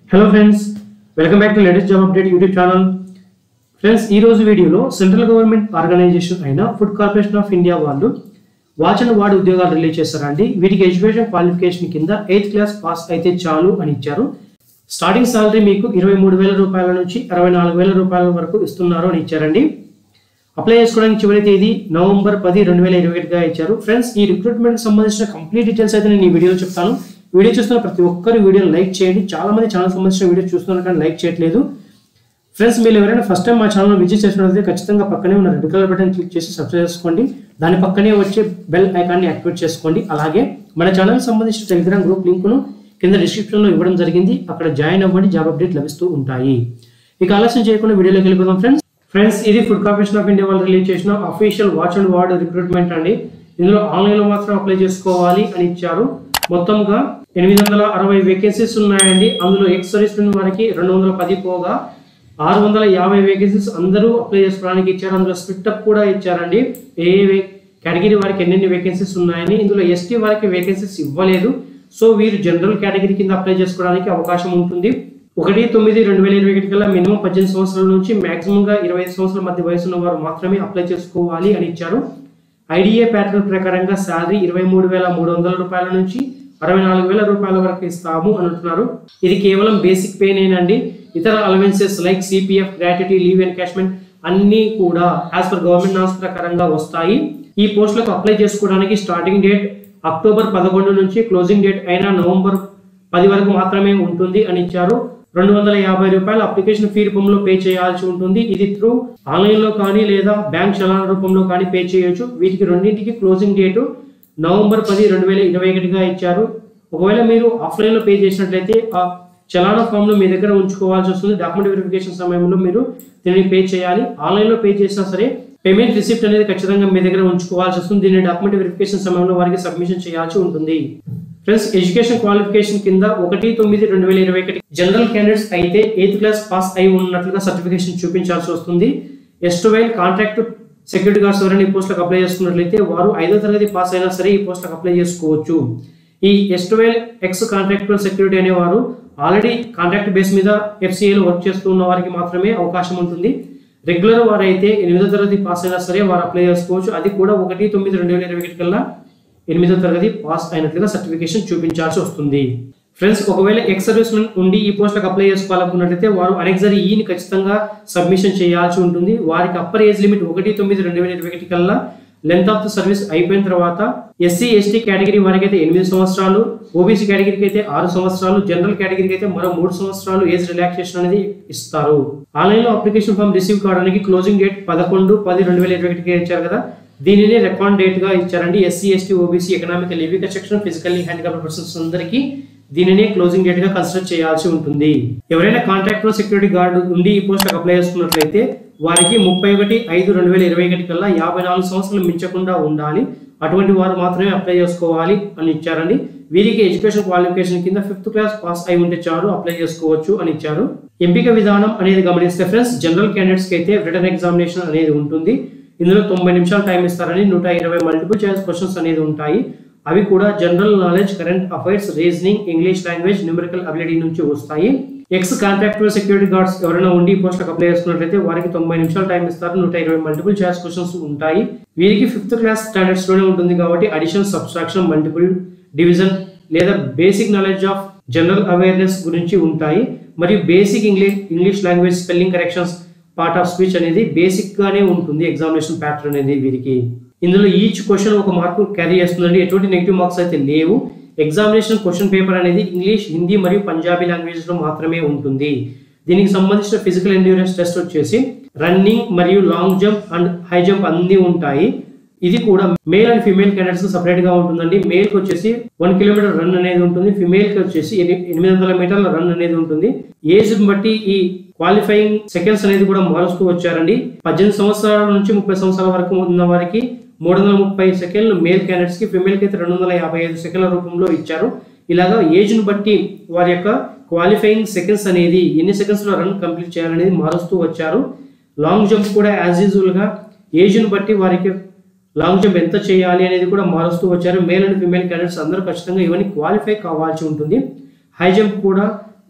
hello friends welcome back to latest job update YouTube channel friends ఈ రోజు వీడియోలో central government organisation అయిన food corporation of India వాళ్ళు watch and ward ఉద్యోగాలు release చేస్తారండి వీటికి ఎడ్యుకేషన్ క్వాలిఫికేషన్ కింద ఎయిత్ క్లాస్ పాస్ అయితే చాలు అని ఇచ్చారు స్టార్టింగ్ సాలరీ మీకు ఇరవై మూడు వేల రూపాయల నుంచి అరవై నాలుగు వేల రూపాయల వరకు ఇస్తున్నారు అని ఇచ్చారండి అప్లై చేసుకోవడానికి చివరి తేదీ నవంబర్ పది రెండు వేల ఇరవై ఒకటిగా ఇచ్చారు ఫ్రెండ్స్ ఈ రిక్రూట్మెంట్ సంబంధించిన కంప్లీట్ డీటెయిల్స్ అయితే నేను ఈ వీడియోలో చెప్తాను వీడియో చూస్తున్న ప్రతి ఒక్కరు వీడియోని లైక్ చేయండి చాలా మంది ఛానల్ సంబంధించిన వీడియో చూస్తున్నారు కానీ లైక్ చేయట్లేదు ఫ్రెండ్స్ మీరు ఎవరైనా ఫస్ట్ టైం మా ఛానల్ విజిట్ చేసినట్లయితే ఖచ్చితంగా పక్కనే ఉన్న రెడ్ కలర్ బటన్ క్లిక్ చేసి సబ్స్క్రైబ్ చేసుకోండి దాని పక్కనే వచ్చే బెల్ ఐకాన్ని యాక్టివేట్ చేసుకోండి అలాగే మన ఛానల్ సంబంధించిన టెలిగ్రామ్ గ్రూప్ లింకును కింద డిస్క్రిప్షన్లో ఇవ్వడం జరిగింది అక్కడ జాయిన్ అవ్వండి జాబ్ అప్డేట్ లభిస్తూ ఉంటాయి ఇక ఆలస్యం చేయకుండా వీడియోలోకి వెళ్ళిపోదాం ఫ్రెండ్స్ ఫ్రెండ్స్ ఇది ఫుడ్ కార్పొరేషన్ ఆఫ్ ఇండియా వాళ్ళు రిలీజ్ చేసిన official watch and ward recruitment అండి ఇందులో ఆన్లైన్ లో మాత్రం అప్లై చేసుకోవాలి అని ఇచ్చారు మొత్తంగా ఎనిమిది వందల అరవై వేకెన్సీస్ ఉన్నాయండి అందులో ఎక్స్ సర్వీస్ మెన్ వారికి రెండు వందల పది పోగా ఆరు వందల యాభై వేకెన్సీస్ అందరూ అప్లై చేసుకోవడానికి ఇచ్చారు అందులో స్ప్లిట్ అప్ కూడా ఇచ్చారండి ఏ ఏ కేటగిరీ వారికి ఎన్నెన్ని వేకెన్సీస్ ఉన్నాయని ఇందులో ఎస్టీ వారికి వేకెన్సీస్ ఇవ్వలేదు సో వీరు జనరల్ కేటగిరీ కింద అప్లై చేసుకోవడానికి అవకాశం ఉంటుంది ఒకటి తొమ్మిది రెండు వేల ఇరవై ఒకటి కల్లా మినిమం పద్దెనిమిది సంవత్సరాల నుంచి maximum గా ఇరవై ఐదు సంవత్సరాల మధ్య వయసు ఉన్న వారు మాత్రమే అప్లై చేసుకోవాలి అని ఇచ్చారు ఐడిఏ ప్యాటర్న్ ప్రకారంగా శాలరీ ఇరవై మూడు వేల మూడు వందల రూపాయల నుంచి అరవై నాలుగు వేల రూపాయల వరకు ఇస్తాము అని అంటున్నారు ఇది కేవలం బేసిక్ పేనేనండి ఇతర allowances like CPF gratuity leave encashment అన్నీ కూడా యాజ్ పర్ గవర్నమెంట్ నామ్స్ ప్రకారంగా వస్తాయి ఈ పోస్టులకు అప్లై చేసుకోవడానికి స్టార్టింగ్ డేట్ అక్టోబర్ పదకొండు నుంచి క్లోజింగ్ డేట్ అయిన నవంబర్ పది వరకు మాత్రమే ఉంటుంది అని ఇచ్చారు రెండు వందల యాభై రూపాయల అప్లికేషన్ ఫీ రూపంలో పే చేయాల్సి ఉంటుంది ఇది త్రూ ఆన్లైన్ లో కానీ లేదా బ్యాంక్ చలాన రూపంలో కానీ పే చేయొచ్చు వీటికి రెండింటికి క్లోజింగ్ డేటు నవంబర్ పది రెండు వేల ఇరవై ఒకటిగా ఇచ్చారు ఒకవేళ మీరు ఆఫ్లైన్ లో పే చేసినట్లయితే ఆ చలానా ఫామ్ ను మీ దగ్గర ఉంచుకోవాల్సి వస్తుంది డాక్యుమెంట్ వెరిఫికేషన్ సమయంలో మీరు దీనిని పే చేయాలి ఆన్లైన్ లో పే చేసినా సరే పేమెంట్ రిసిప్ట్ అనేది ఖచ్చితంగా మీ దగ్గర ఉంచుకోవాల్సి వస్తుంది దీన్ని డాక్యుమెంట్ వెరిఫికేషన్ సమయంలో వారికి సబ్మిషన్ చేయాల్సి ఉంటుంది ఫ్రెండ్స్ ఎడ్యుకేషన్ క్వాలిఫికేషన్ కింద ఒకటి తొమ్మిది రెండు వేల ఇరవై ఒకటి జనరల్ క్యాండిడేట్స్ అయితే ఎయిత్ క్లాస్ పాస్ అయి ఉన్నట్లుగా సర్టిఫికేషన్ చూపించాల్సి వస్తుంది ఎస్టువైల్ కాంట్రాక్ట్ సెక్యూరిటీ గార్డ్స్ ఎవరైనా ఈ పోస్టులకు అప్లై చేసుకున్నట్లయితే వారు ఐదో తరగతి పాస్ అయినా సరే ఈ పోస్టులకు అప్లై చేసుకోవచ్చు ఈ ఎస్టువైల్ ఎక్స్ కాంట్రాక్టువల్ సెక్యూరిటీ అనేవారు ఆల్రెడీ కాంట్రాక్ట్ బేస్ మీద ఎఫ్సిఏలో వర్క్ చేస్తూ ఉన్న వారికి మాత్రమే అవకాశం ఉంటుంది రెగ్యులర్ వారు అయితే ఎనిమిదో తరగతి పాస్ అయినా సరే వారు అప్లై చేసుకోవచ్చు అది కూడా ఒకటి తొమ్మిది రెండు వేల ఇరవై ఒకటి కల్లా ఎనిమిదో తరగతి పాస్ అయినట్లుగా సర్టిఫికేషన్ చూపించాల్సి వస్తుంది ఫ్రెండ్స్ ఒకవేళ ఎక్స్ సర్వీస్ మెన్ ఉండి ఈ పోస్టులకు అప్లై చేసుకోవాలనుకున్నట్లయితే వారు అనెక్సరీ ఈని ఖచ్చితంగా సబ్మిషన్ చేయాల్సి ఉంటుంది వారికి అప్పర్ ఏజ్ లిమిట్ ఒకటి తొమ్మిది రెండు వేల ఇరవై ఒకటి కల్లా లెంత్ ఆఫ్ ద సర్వీస్ అయిపోయిన తర్వాత ఎస్సీ ఎస్టీ కేటగిరీ వారికి అయితే ఎనిమిది సంవత్సరాలు ఓబీసీ కేటగిరీకి అయితే ఆరు సంవత్సరాలు జనరల్ కేటగిరీకి అయితే మరో మూడు సంవత్సరాలు ఏజ్ రిలాక్సేషన్ అనేది ఇస్తారు ఆన్లైన్ లో అప్లికేషన్ ఫామ్ రిసీవ్ కావడానికి క్లోజింగ్ డేట్ పదకొండు పది రెండు వేల ఇరవై ఒకటికి ఇచ్చారు కదా దీనిని రికార్డ్ డేట్ గా ఇచ్చారండి ఎస్సీ ఎస్టీ ఓబీసీ ఎకనామికల్ లివిక సెక్షన్ ఫిజికల్లీ హ్యాండిక్యాప్ పర్సన్స్ అందరికీ దీనినే క్లోజింగ్ డేట్ గా కన్సిడర్ చేయాల్సి ఉంటుంది ఎవరైనా కాంట్రాక్టర్ సెక్యూరిటీ గార్డు ఉండి ఈ పోస్ట్ అప్లై చేసుకున్నట్లయితే వారికి ముప్పై ఒకటి ఐదు రెండు వేల ఇరవై ఒకటి కల్లా యాభై నాలుగు సంవత్సరాలు మించకుండా ఉండాలి అటువంటి వారు మాత్రమే అప్లై చేసుకోవాలి అని ఇచ్చారండి వీరికి ఎడ్యుకేషన్ క్వాలిఫికేషన్ కింద ఫిఫ్త్ క్లాస్ పాస్ అయి ఉంటే చాలు అప్లై చేసుకోవచ్చు అని ఇచ్చారు ఎంపిక విధానం అనేది గమనిస్తే ఫ్రెండ్స్ జనరల్ క్యాండిడేట్స్కి అయితే రిటర్న్ ఎగ్జామినేషన్ అనేది ఉంటుంది ఇందులో తొంభై నిమిషాలు టైం ఇస్తారని నూట ఇరవై మల్టిపుల్ చాయిస్ క్వశ్చన్స్ అనేది ఉంటాయి అవి కూడా general knowledge current affairs reasoning English language numerical ability నుంచి వస్తాయి ఎక్స్ కాంట్రాక్టువల్ సెక్యూరిటీ గార్డ్స్ ఎవరైనా ఉండి పోస్టులకు అప్లై చేసుకున్నట్లయితే వారికి తొంభై నిమిషాలు టైం ఇస్తారు నూట ఇరవై మల్టిపుల్ చాయిస్ క్వశ్చన్స్ ఉంటాయి వీరికి ఫిఫ్త్ క్లాస్ స్టాండర్డ్స్ లోనే ఉంటుంది కాబట్టి అడిషన్ సబ్స్ట్రాక్షన్ మల్టిపుల్ డివిజన్ లేదా basic knowledge of general awareness గురించి ఉంటాయి మరియు basic English English language spelling corrections part of speech అనేది బేసిక్ గానే ఉంటుంది ఎగ్జామినేషన్ ప్యాటర్న్ అనేది వీరికి ఇందులో ఈచ్ క్వశ్చన్ ఒక మార్కు క్యారీ చేస్తుందండి ఎటువంటి నెగిటివ్ మార్క్స్ అయితే లేవు ఎగ్జామినేషన్ క్వశ్చన్ పేపర్ అనేది ఇంగ్లీష్ హిందీ మరియు పంజాబీ లాంగ్వేజ్ లో మాత్రమే ఉంటుంది దీనికి సంబంధించిన ఫిజికల్ ఎండ్యూరెన్స్ టెస్ట్ వచ్చేసి రన్నింగ్ మరియు long jump and high jump అన్ని ఉంటాయి ఇది కూడా male and female candidates separate గా ఉంటుందండి మేల్ కి వచ్చేసి వన్ కిలోమీటర్ రన్ అనేది ఉంటుంది ఫిమేల్ కి వచ్చేసి ఎని- ఎనిమిది వందల మీటర్ల రన్ అనేది ఉంటుంది ఏజ్ బట్టి ఈ క్వాలిఫైయింగ్ సెకండ్స్ అనేది కూడా మారుస్తూ వచ్చారండి పద్దెనిమిది సంవత్సరాల నుంచి ముప్పై సంవత్సరాల వరకు ఉన్న వారికి మూడు వందల ముప్పై సెకండ్లు మేల్ క్యాండిడేట్స్ కి ఫిమేల్ కి అయితే రెండు వందల యాభై ఐదు సెకండ్ల రూపంలో ఇచ్చారు ఇలాగా ఏజ్ ను బట్టి వారి యొక్క క్వాలిఫైయింగ్ సెకండ్స్ అనేది ఎన్ని సెకండ్స్ లో రన్ కంప్లీట్ చేయాలనేది మారుస్తూ వచ్చారు లాంగ్ జంప్ కూడా యాజ్ యూజువల్ గా ఏజ్ ను బట్టి వారికి లాంగ్ జంప్ ఎంత చేయాలి అనేది కూడా మారుస్తూ వచ్చారు మేల్ అండ్ ఫిమేల్ క్యాండిడేట్స్ అందరూ ఖచ్చితంగా ఇవన్నీ క్వాలిఫై కావాల్సి ఉంటుంది హై జంప్ కూడా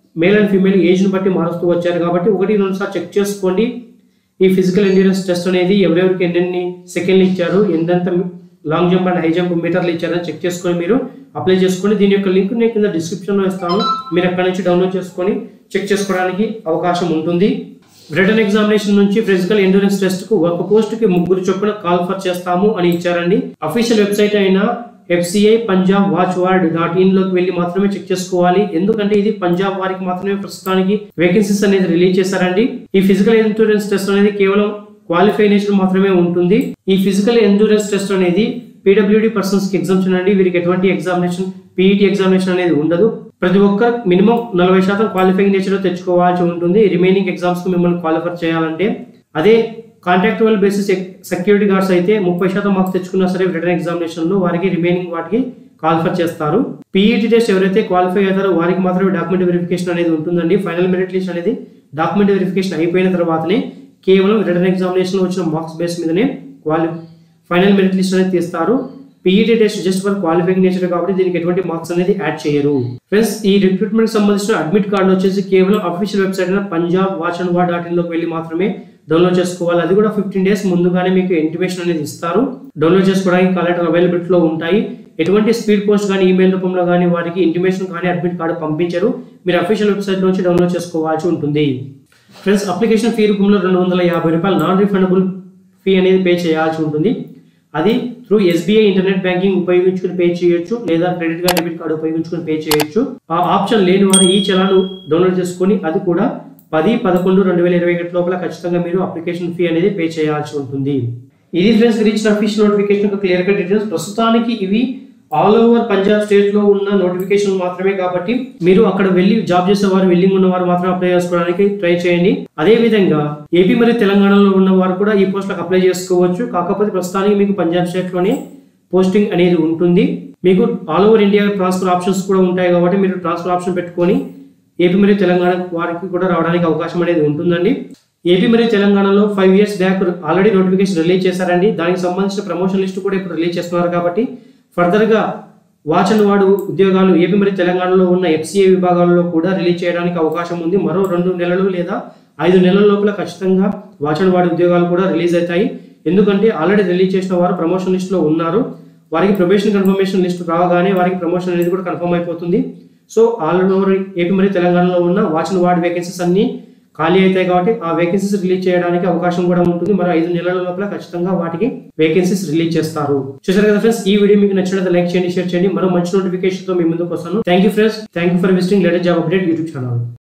మేల్ అండ్ ఫీమేల్ ఏజ్ని బట్టి మారుస్తూ వచ్చారు కాబట్టి ఒకటి రెండు సార్లు చెక్ చేసుకోండి ఈ ఫిజికల్ ఎండ్యూరెన్స్ టెస్ట్ అనేది ఎవరెవరికి ఎన్నెన్ని సెకండ్లు ఇచ్చారు ఎంతెంత long jump and high jump మీటర్లు ఇచ్చారని చెక్ చేసుకొని మీరు అప్లై చేసుకోండి దీని యొక్క లింక్ నేను కింద డిస్క్రిప్షన్లో ఇస్తాను మీరు అక్కడ నుంచి డౌన్లోడ్ చేసుకొని చెక్ చేసుకోవడానికి అవకాశం ఉంటుంది రిటర్న్ ఎగ్జామినేషన్ నుంచి ఫిజికల్ ఎండూరెన్స్ టెస్ట్ కు ఒక పోస్ట్ కి ముగ్గురు చొప్పున కాల్ ఫర్ చేస్తాము అని ఇచ్చారండి అఫీషియల్ వెబ్సైట్ అయిన FCI Punjab watch ward dot in లోకి వెళ్ళి మాత్రమే చెక్ చేసుకోవాలి ఎందుకంటే ఇది పంజాబ్ వారికి మాత్రమే ప్రస్తుతానికి వేకెన్సీస్ అనేది రిలీజ్ చేశారండి ఈ ఫిజికల్ ఎండూరెన్స్ టెస్ట్ అనేది కేవలం క్వాలిఫై నేచర్ మాత్రమే ఉంటుంది ఈ ఫిజికల్ ఎండూరెన్స్ టెస్ట్ అనేది పీడబ్ల్యూడి పర్సన్స్ కి ఎగ్జామ్షన్ అండి వీరికి ఎటువంటి ఎగ్జామినేషన్ పీఈటీ ఎగ్జామినేషన్ అనేది ఉండదు ప్రతి ఒక్కరు మినిమం నలభై శాతం క్వాలిఫైయింగ్ నేచర్ తెచ్చుకోవాల్సి ఉంటుంది రిమైనింగ్ ఎగ్జామ్స్ కు మిమ్మల్ని క్వాలిఫై చేయాలంటే అదే కాంట్రాక్చువల్ బేసిస్ సెక్యూరిటీ గార్డ్స్ అయితే ముప్పై శాతం మార్క్స్ తెచ్చుకున్నా సరే రిటర్న్ ఎగ్జామినేషన్ లో వారికి రిమైనింగ్ వాటికి క్వాలిఫై చేస్తారు పీఈటీ టెస్ట్ ఎవరైతే క్వాలిఫై అవుతారో వారికి మాత్రమే డాక్యుమెంట్ వెరిఫికేషన్ అనేది ఉంటుందండి ఫైనల్ మెరిట్ లిస్ట్ అనేది డాక్యుమెంట్ వెరిఫికేషన్ అయిపోయిన తర్వాతనే కేవలం రిటర్న్ ఎగ్జామినేషన్ వచ్చిన మార్క్స్ బేస్ మీదనే క్వాలి ఫైనల్ మెరిట్ లిస్ట్ అనేది తీస్తారు PET test just for qualifying nature కాబట్టి దీనికి ఎటువంటి మార్క్స్ అనేది యాడ్ చేయరు ఫ్రెండ్స్ ఈ రిక్రూట్మెంట్ సంబంధించిన అడ్మిట్ కార్డు వచ్చేసి కేవలం అఫీషియల్ వెబ్సైట్ అయిన Punjab watch and ward dot in లోకి వెళ్ళి మాత్రమే డౌన్లోడ్ చేసుకోవాలి అది కూడా ఫిఫ్టీన్ డేస్ ముందుగానే మీకు ఇంటిమేషన్ అనేది ఇస్తారు డౌన్లోడ్ చేసుకోవడానికి కలెక్టర్ అవైలబిలిటీలో ఉంటాయి ఎటువంటి స్పీడ్ పోస్ట్ కానీ ఈమెయిల్ రూపంలో కానీ వారికి ఇంటిమేషన్ కానీ అడ్మిట్ కార్డు పంపించరు మీరు అఫీషియల్ వెబ్సైట్ నుంచి డౌన్లోడ్ చేసుకోవాల్సి ఉంటుంది ఫ్రెండ్స్ అప్లికేషన్ ఫీ రూపంలో రెండు వందల యాభై రూపాయలు నాన్ రిఫండబుల్ ఫీ అనేది పే చేయాల్సి ఉంటుంది అది త్రూ ఎస్బీఐ ఇంటర్నెట్ బ్యాంకింగ్ ఉపయోగించుకుని పే చేయొచ్చు లేదా క్రెడిట్ కార్డ్ డెబిట్ కార్డు ఉపయోగించుకుని పే చేయొచ్చు ఆ ఆప్షన్ లేని వారు ఈ చలాను డౌన్లోడ్ చేసుకొని అది కూడా పది పదకొండు రెండు వేల ఇరవై ఒకటి లోపల ఖచ్చితంగా మీరు అప్లికేషన్ ఫీ అనేది పే చేయాల్సి ఉంటుంది ఇది ఫ్రెండ్స్ మీరు ఇచ్చిన official notification clear cut details ప్రస్తుతానికి ఇవి ఆల్ ఓవర్ పంజాబ్ స్టేట్ లో ఉన్న నోటిఫికేషన్ మాత్రమే కాబట్టి మీరు అక్కడ వెళ్ళి జాబ్ చేసే వారు వెల్లింగ్ ఉన్న వారు మాత్రం అప్లై చేసుకోవడానికి ట్రై చేయండి అదే విధంగా ఏపీ మరియు తెలంగాణలో ఉన్న వారు కూడా ఈ పోస్టులకు అప్లై చేసుకోవచ్చు కాకపోతే ప్రస్తుతానికి మీకు పంజాబ్ స్టేట్ లోనే పోస్టింగ్ అనేది ఉంటుంది మీకు all over India transfer options కూడా ఉంటాయి కాబట్టి మీరు ట్రాన్స్ఫర్ ఆప్షన్ పెట్టుకొని ఏపీ మరియు తెలంగాణ వారికి కూడా రావడానికి అవకాశం అనేది ఉంటుందండి ఏపీ మరియు తెలంగాణలో five years back already notification release చేశారండి దానికి సంబంధించిన ప్రమోషన్ లిస్ట్ కూడా ఇప్పుడు రిలీజ్ చేస్తున్నారు కాబట్టి ఫర్దర్గా వాచ్ అండ్ వార్డు ఉద్యోగాలు ఏపీ మరియు తెలంగాణలో ఉన్న ఎఫ్సీఏ విభాగాల్లో కూడా రిలీజ్ చేయడానికి అవకాశం ఉంది మరో రెండు నెలలు లేదా ఐదు నెలల లోపల ఖచ్చితంగా వాచ్ అండ్ వార్డు ఉద్యోగాలు కూడా రిలీజ్ అవుతాయి ఎందుకంటే ఆల్రెడీ రిలీజ్ చేసిన వారు ప్రమోషన్ లిస్ట్లో ఉన్నారు వారికి ప్రొబేషన్ కన్ఫర్మేషన్ లిస్ట్ రాగానే వారికి ప్రమోషన్ అనేది కూడా కన్ఫర్మ్ అయిపోతుంది సో ఆల్ ఓవర్ ఏపీ మరియు తెలంగాణలో ఉన్న వాచ్ అండ్ వార్డ్ వేకెన్సీస్ అన్ని ఖాళీ అవుతాయి కాబట్టి ఆ వేకెన్సీస్ రిలీజ్ చేయడానికి అవకాశం కూడా ఉంటుంది మరి ఐదు నెలల లోపల ఖచ్చితంగా వాటికి వేకెన్సీస్ రిలీజ్ చేస్తారు చూసారు కదా ఫ్రెండ్స్ ఈ వీడియో మీకు నచ్చినట్లయితే లైక్ చేయండి షేర్ చేయండి మరో మంచి నోటిఫికేషన్ తో మీ ముందుకు వస్తాను thank you friends thank you for visiting latest job update YouTube channel